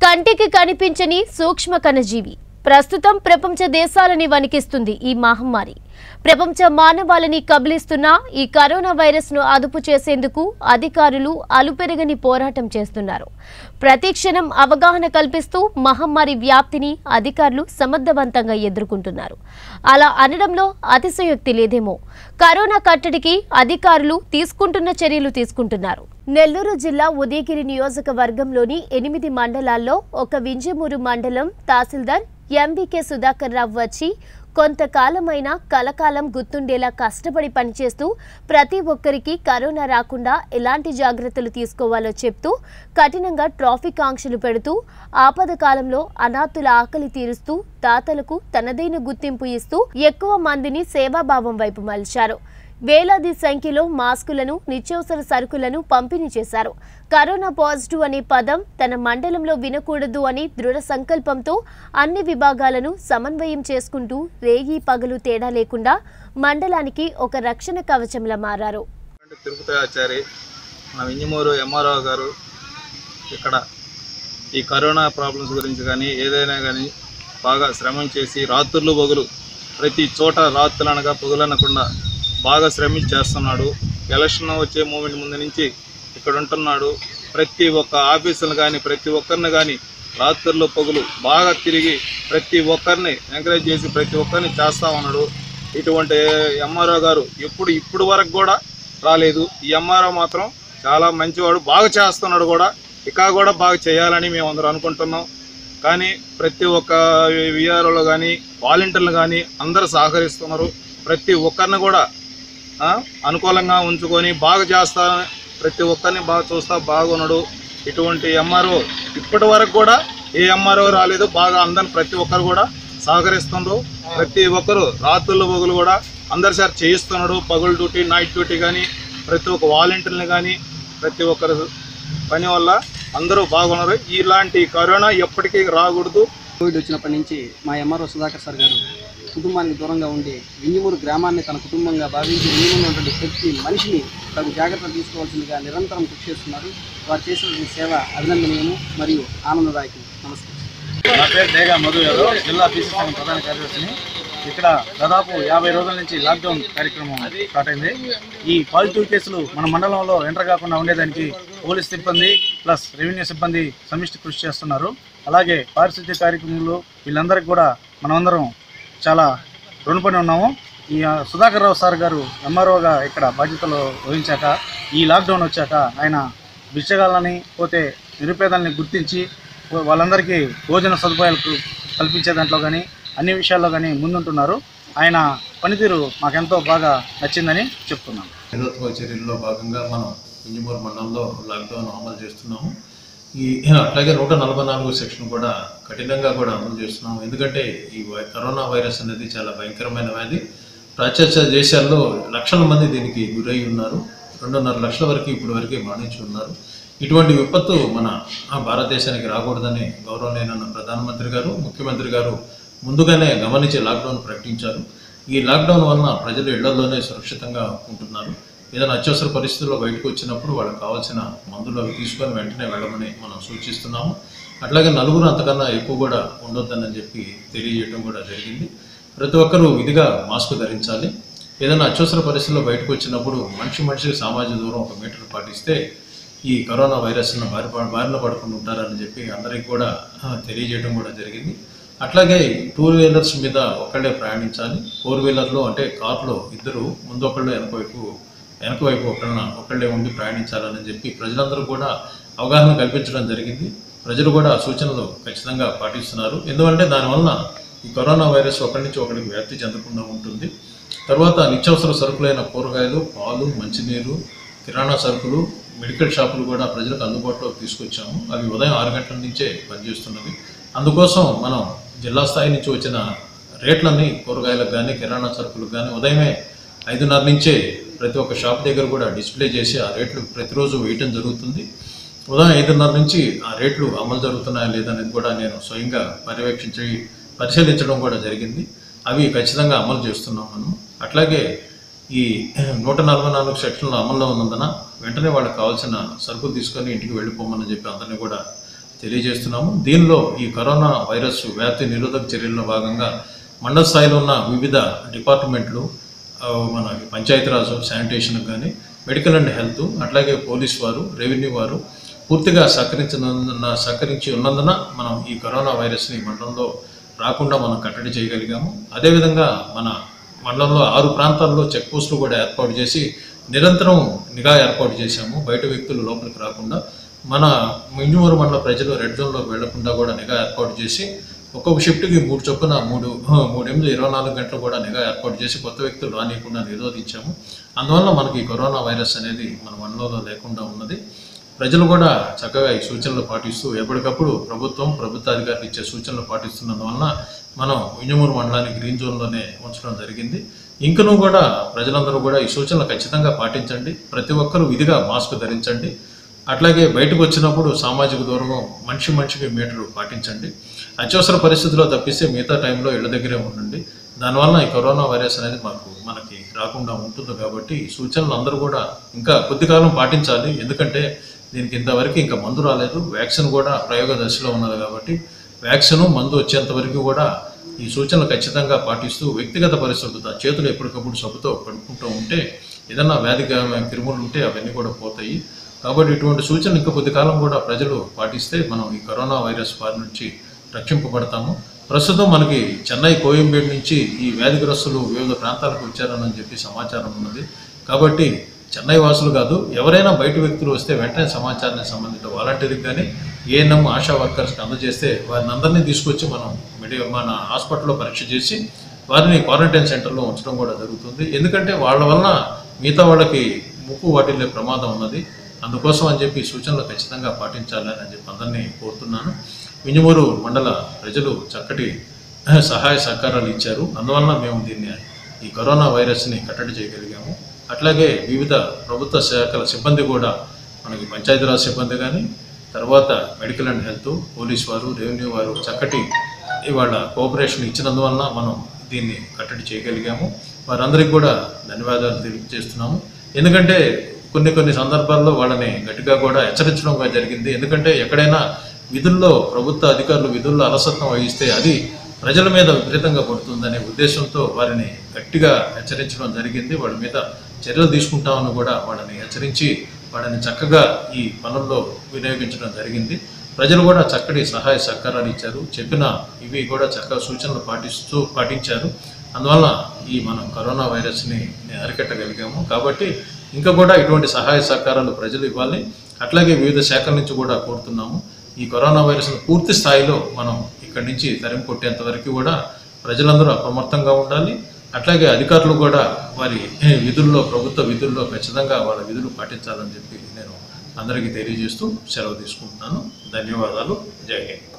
కంటికి కనిపించని సూక్ష్మ కణజీవి ప్రస్తుతం ప్రపంచ దేశాలని వణికిస్తుంది ఈ మహమ్మారి ప్రపంచ మానవాళిని కబలిస్తున్న ఈ కరోనా వైరస్ ను అదుపు చేసేందుకు అధికారులు అలుపెరగని పోరాటం చేస్తున్నారు ప్రతి క్షణం అవగాహన కల్పిస్తూ మహమ్మారి వ్యాప్తిని అధికారులు సమర్థవంతంగా ఎదుర్కొంటున్నారు అలా అనడంలో అతిశయోక్తి లేదేమో కరోనా కట్టడికి అధికారులు తీసుకుంటున్న చర్యలు తీసుకుంటున్నారు నెల్లూరు జిల్లా ఉదయగిరి నియోజకవర్గంలోని ఎనిమిది మండలాల్లో ఒక వింజమూరు మండలం తహసీల్దార్ ఎంబీకే సుధాకర్ రావు వచ్చి కొంతకాలమైన కలకాలం గుర్తుండేలా కష్టపడి పనిచేస్తూ ప్రతి ఒక్కరికి కరోనా రాకుండా ఎలాంటి జాగ్రత్తలు తీసుకోవాలో చెప్తూ కఠినంగా ట్రాఫిక్ ఆంక్షలు పెడుతూ ఆపద కాలంలో అనాథుల ఆకలి తీరుస్తూ తాతలకు తనదైన గుర్తింపు ఇస్తూ ఎక్కువ మందిని సేవాభావం వైపు మలిచారు వేలాది సంఖ్యలో మాస్కులను నిత్యావసర సరుకులను పంపిణీ చేశారు కరోనా పాజిటివ్ అనే పదం తన మండలంలో వినకూడదు అని దృఢ సంకల్పంతో అన్ని విభాగాలను సమన్వయం చేసుకుంటూ రేగి పగలు తేడా లేకుండా మండలానికి ఒక రక్షణ కవచంలా మారారు అంటే తిరుపతి ఆచారి మన వింజమూరు ఎంఆర్ఓ గారు ఇక్కడ ఈ కరోనా ప్రాబ్లమ్స్ గురించి కానీ ఏదైనా కానీ బాగా శ్రమం చేసి రాత్రులు పగులు ప్రతి చోట రాత్రులు అనగా పగులనకుండా బాగా శ్రమించి చేస్తున్నాడు ఎలక్షన్ వచ్చే మూమెంట్ ముందు నుంచి ఇక్కడ ఉంటున్నాడు ప్రతి ఒక్క ఆఫీసులు కానీ ప్రతి ఒక్కరిని కానీ రాత్రులు పగులు బాగా తిరిగి ప్రతి ఒక్కరిని ఎంకరేజ్ చేసి ప్రతి ఒక్కరిని చేస్తా ఉన్నాడు ఇటువంటి ఎంఆర్ఓ గారు ఎప్పుడు ఇప్పుడు వరకు కూడా రాలేదు ఈ ఎంఆర్ఓ మాత్రం చాలా మంచివాడు బాగా చేస్తున్నాడు కూడా ఇక కూడా బాగా చేయాలని మేము అందరూ అనుకుంటున్నాం కానీ ప్రతి ఒక్క విఆర్ఓలు కానీ వాలంటీర్లు కానీ అందరూ సహకరిస్తున్నారు ప్రతి ఒక్కరిని కూడా ఆ, అనుకూలంగా ఉంచుకొని బాగా చేస్తా ప్రతి ఒక్కరిని బాగా చూస్తా బాగున్నాడు ఇటువంటి ఎంఆర్ఓ ఇప్పటి వరకు కూడా ఏ ఎంఆర్ఓ రాలేదు బాగా అందరిని ప్రతి ఒక్కరు కూడా సహకరిస్తున్నారు ప్రతి ఒక్కరు రాత్రులు పగులు కూడా అందరి సార్ చేయిస్తున్నాడు పగులు డ్యూటీ నైట్ డ్యూటీ కానీ ప్రతి ఒక్క వాలంటీర్ని కానీ ప్రతి ఒక్కరు పని వల్ల అందరూ బాగున్నారు ఇలాంటి కరోనా ఎప్పటికీ రాకూడదు కోవిడ్ వచ్చినప్పటి నుంచి మా ఎంఆర్ఓ సుధాకర్ సార్ గారు కుటుంబానికి దూరంగా ఉండి వింజమూరు గ్రామాన్ని తన కుటుంబంగా భావించి వింజమూరు ఉన్నటువంటి ప్రతి మనిషిని తగు జాగ్రత్తలు తీసుకోవాల్సిందిగా నిరంతరం కృషి చేస్తున్నారు వారు చేసినటువంటి సేవ అభినందనీయము మరియు ఆనందదాయకం నమస్కారం నా పేరు డేగా మధు యాదవ్ జిల్లా బీసీ సంఘం ప్రధాన కార్యదర్శిని ఇక్కడ దాదాపు యాభై రోజుల నుంచి లాక్డౌన్ కార్యక్రమం స్టార్ట్ అయింది ఈ పాజిటివ్ కేసులు మన మండలంలో ఎంటర్ కాకుండా ఉండేదానికి పోలీస్ సిబ్బంది ప్లస్ రెవెన్యూ సిబ్బంది సమిష్టి కృషి చేస్తున్నారు అలాగే పారిశుద్ధ్య కార్యక్రమాలు వీళ్ళందరికీ కూడా మనమందరం చాలా రుణపడి ఉన్నాము ఈ ఆ, సుధాకర్ రావు సార్ గారు ఎంఆర్ఓగా ఇక్కడ బాధ్యతలు వహించాక ఈ లాక్డౌన్ వచ్చాక ఆయన బిచ్చగాళ్ళని పోతే నిరుపేదల్ని గుర్తించి వాళ్ళందరికీ భోజన సదుపాయాలు కు- కల్పించే దాంట్లో కానీ అన్ని విషయాల్లో కానీ ముందుంటున్నారు ఆయన పనితీరు మాకెంతో బాగా నచ్చిందని చెప్తున్నాను నిరోధక చర్యల్లో భాగంగా మనం ఇంజమూరు మండలంలో లాక్డౌన్ అమలు చేస్తున్నాము ఈ అట్లాగే నూట నలభై నాలుగు సెక్షన్ కూడా కఠినంగా కూడా అమలు చేస్తున్నాము ఎందుకంటే ఈ వై- కరోనా వైరస్ అనేది చాలా భయంకరమైన వ్యాధి పాశ్చాత్య దేశాల్లో లక్షల మంది దీనికి గురై ఉన్నారు రెండున్నర లక్షల వరకు ఇప్పటి వరకే మరణించి ఉన్నారు ఇటువంటి విపత్తు మన ఆ, భారతదేశానికి రాకూడదని గౌరవనీయులైన ప్రధానమంత్రి గారు ముఖ్యమంత్రి గారు ముందుగానే గమనించి లాక్డౌన్ ప్రకటించారు ఈ లాక్డౌన్ వలన ప్రజలు ఇళ్లలోనే సురక్షితంగా ఉంటున్నారు ఏదైనా అత్యవసర పరిస్థితుల్లో బయటకు వచ్చినప్పుడు వాళ్ళకి కావాల్సిన మందులు అవి తీసుకొని వెంటనే వెళ్ళమని మనం సూచిస్తున్నాము అట్లాగే నలుగురు అంతకన్నా ఎక్కువ కూడా ఉండొద్దని చెప్పి తెలియజేయడం కూడా జరిగింది ప్రతి ఒక్కరూ విధిగా మాస్క్ ధరించాలి ఏదైనా అత్యవసర పరిస్థితుల్లో బయటకు వచ్చినప్పుడు మనిషి మనిషికి సామాజిక దూరం ఒక మీటర్ పాటిస్తే ఈ కరోనా వైరస్ను బారి బారిన పడకుండా ఉంటారని చెప్పి అందరికీ కూడా ఆ, తెలియజేయడం కూడా జరిగింది అట్లాగే టూ వీలర్స్ మీద ఒక్కళ్ళే ప్రయాణించాలి ఫోర్ వీలర్లో అంటే కార్లో ఇద్దరు ముందు ఒకళ్ళు వెనక వైపు వెనక వైపు ఒకళ్ళ ఒకళ్ళే ఉండి ప్రయాణించాలని చెప్పి ప్రజలందరూ కూడా అవగాహన కల్పించడం జరిగింది ప్రజలు కూడా ఆ సూచనలు ఖచ్చితంగా పాటిస్తున్నారు ఎందుకంటే దానివలన ఈ కరోనా వైరస్ ఒకరి నుంచి ఒకరికి వ్యాప్తి చెందకుండా ఉంటుంది తర్వాత నిత్యావసర సరుకులైన కూరగాయలు పాలు మంచినీరు కిరాణా సరుకులు మెడికల్ షాపులు కూడా ప్రజలకు అందుబాటులోకి తీసుకొచ్చాము అవి ఉదయం ఆరు గంటల నుంచే పనిచేస్తున్నవి అందుకోసం మనం జిల్లా స్థాయి నుంచి వచ్చిన రేట్లన్నీ కూరగాయలకు కానీ కిరాణా సరుకులకు కానీ ఉదయమే ఐదున్నర నుంచే ప్రతి ఒక్క షాప్ దగ్గర కూడా డిస్ప్లే చేసి ఆ రేట్లు ప్రతిరోజు వేయటం జరుగుతుంది ఉదయం ఐదున్నర నుంచి ఆ రేట్లు అమలు జరుగుతున్నాయా లేదనేది కూడా నేను స్వయంగా పర్యవేక్షించి పరిశీలించడం కూడా జరిగింది అవి ఖచ్చితంగా అమలు చేస్తున్నాం మనం అట్లాగే ఈ నూట నలభై నాలుగు సెక్షన్లు అమల్లో ఉన్నందున వెంటనే వాళ్ళకి కావాల్సిన సరుకులు తీసుకొని ఇంటికి వెళ్ళిపోమని చెప్పి అందరినీ కూడా తెలియజేస్తున్నాము దీనిలో ఈ కరోనా వైరస్ వ్యాప్తి నిరోధక చర్యల్లో భాగంగా మండల స్థాయిలో ఉన్న వివిధ డిపార్ట్మెంట్లు ఆ, మన పంచాయతీరాజు శానిటేషన్ కానీ మెడికల్ అండ్ హెల్త్ అట్లాగే పోలీస్ వారు రెవెన్యూ వారు పూర్తిగా సహకరించినందున సహకరించి ఉన్నందున మనం ఈ కరోనా వైరస్ని మండలంలో రాకుండా మనం కట్టడి చేయగలిగాము అదేవిధంగా మన మండలంలో ఆరు ప్రాంతాల్లో చెక్ పోస్టులు కూడా ఏర్పాటు చేసి నిరంతరం నిఘా ఏర్పాటు చేశాము బయట వ్యక్తులు లోపలికి రాకుండా మన మింజూరు మండల ప్రజలు రెడ్ జోన్లోకి వెళ్లకుండా కూడా నిఘా ఏర్పాటు చేసి ఒక్కొక్క షిఫ్ట్కి మూడు చొప్పున మూడు మూడు ఎనిమిది ఇరవై నాలుగు గంటలు కూడా నిఘా ఏర్పాటు చేసి కొత్త వ్యక్తులు రానియకుండా నిరోధించాము అందువల్ల మనకి ఈ కరోనా వైరస్ అనేది మన మండలంలో లేకుండా ఉన్నది ప్రజలు కూడా చక్కగా ఈ సూచనలు పాటిస్తూ ఎప్పటికప్పుడు ప్రభుత్వం ప్రభుత్వ అధికారులు ఇచ్చే సూచనలు పాటిస్తున్నందువలన మనం వింజమూరు మండలాన్ని గ్రీన్ జోన్లోనే ఉంచడం జరిగింది ఇంకనూ కూడా ప్రజలందరూ కూడా ఈ సూచనలు ఖచ్చితంగా పాటించండి ప్రతి ఒక్కరూ విధిగా మాస్క్ ధరించండి అట్లాగే బయటకు వచ్చినప్పుడు సామాజిక దూరం మనిషి మనిషికి మీటరు పాటించండి అత్యవసర పరిస్థితుల్లో తప్పిస్తే మిగతా టైంలో ఇళ్ళ దగ్గరే ఉండండి దానివల్ల ఈ కరోనా వైరస్ అనేది మాకు మనకి రాకుండా ఉంటుంది కాబట్టి ఈ సూచనలు అందరూ కూడా ఇంకా కొద్ది కాలం పాటించాలి ఎందుకంటే దీనికి ఇంతవరకు ఇంకా మందు రాలేదు వ్యాక్సిన్ కూడా ప్రయోగ దశలో ఉన్నది కాబట్టి వ్యాక్సిన్ మందు వచ్చేంత వరకు కూడా ఈ సూచనలు ఖచ్చితంగా పాటిస్తూ వ్యక్తిగత పరిస్థితులతో చేతులు ఎప్పటికప్పుడు సబ్బుతో కడుక్కుంటూ ఉంటే ఏదన్నా వ్యాధి క్రిములు ఉంటే అవన్నీ కూడా పోతాయి కాబట్టి ఇటువంటి సూచనలు ఇంకా కొద్ది కాలం కూడా ప్రజలు పాటిస్తే మనం ఈ కరోనా వైరస్ బారి నుంచి రక్షింపబడతాము ప్రస్తుతం మనకి చెన్నై కోయంబేడు నుంచి ఈ వ్యాధిగ్రస్తులు వివిధ ప్రాంతాలకు వచ్చారని చెప్పి సమాచారం ఉన్నది కాబట్టి చెన్నై వాసులు కాదు ఎవరైనా బయట వ్యక్తులు వస్తే వెంటనే సమాచారాన్ని సంబంధిత వాలంటీర్కి కానీ ఏఎన్ఎం ఆశా వర్కర్స్కి అందజేస్తే వారిని అందరినీ తీసుకొచ్చి మనం మెడి మన హాస్పిటల్లో పరీక్ష చేసి వారిని క్వారంటైన్ సెంటర్లో ఉంచడం కూడా జరుగుతుంది ఎందుకంటే వాళ్ళ వలన మిగతా వాళ్ళకి ముప్పు వాటిల్లే ప్రమాదం ఉన్నది అందుకోసం అని చెప్పి ఈ సూచనలు ఖచ్చితంగా పాటించాలని అని చెప్పి అందరినీ కోరుతున్నాను వింజమూరు మండల ప్రజలు చక్కటి సహాయ సహకారాలు ఇచ్చారు అందువలన మేము దీన్ని ఈ కరోనా వైరస్ని కట్టడి చేయగలిగాము అట్లాగే వివిధ ప్రభుత్వ శాఖల సిబ్బంది కూడా మనకి పంచాయతీరాజ్ సిబ్బంది కానీ తర్వాత మెడికల్ అండ్ హెల్త్ పోలీస్ వారు రెవెన్యూ వారు చక్కటి ఇవాళ కోఆపరేషన్ ఇచ్చినందువలన మనం దీన్ని కట్టడి చేయగలిగాము వారందరికీ కూడా ధన్యవాదాలు తెలియజేస్తున్నాము ఎందుకంటే కొన్ని కొన్ని సందర్భాల్లో వాళ్ళని గట్టిగా కూడా హెచ్చరించడం కూడా జరిగింది ఎందుకంటే ఎక్కడైనా విధుల్లో ప్రభుత్వ అధికారులు విధుల్లో అలసత్వం వహిస్తే అది ప్రజల మీద విపరీతంగా పడుతుందనే ఉద్దేశంతో వారిని గట్టిగా హెచ్చరించడం జరిగింది వాళ్ళ మీద చర్యలు తీసుకుంటామని కూడా వాళ్ళని హెచ్చరించి వాళ్ళని చక్కగా ఈ పనుల్లో వినియోగించడం జరిగింది ప్రజలు కూడా చక్కటి సహాయ సహకారాలు ఇచ్చారు చెప్పిన ఇవి కూడా చక్కగా సూచనలు పాటిస్తూ పాటించారు అందువల్ల ఈ మనం కరోనా వైరస్ని అరికట్టగలిగాము కాబట్టి ఇంకా కూడా ఇటువంటి సహాయ సహకారాలు ప్రజలు ఇవ్వాలి అట్లాగే వివిధ శాఖల నుంచి కూడా కోరుతున్నాము ఈ కరోనా వైరస్ను పూర్తి స్థాయిలో మనం ఇక్కడి నుంచి తరిమి కొట్టేంత వరకు కూడా ప్రజలందరూ అప్రమత్తంగా ఉండాలి అట్లాగే అధికారులు కూడా వారి విధుల్లో ప్రభుత్వ విధుల్లో ఖచ్చితంగా వాళ్ళ విధులు పాటించాలని చెప్పి నేను అందరికీ తెలియజేస్తూ సెలవు తీసుకుంటున్నాను ధన్యవాదాలు జై హింద్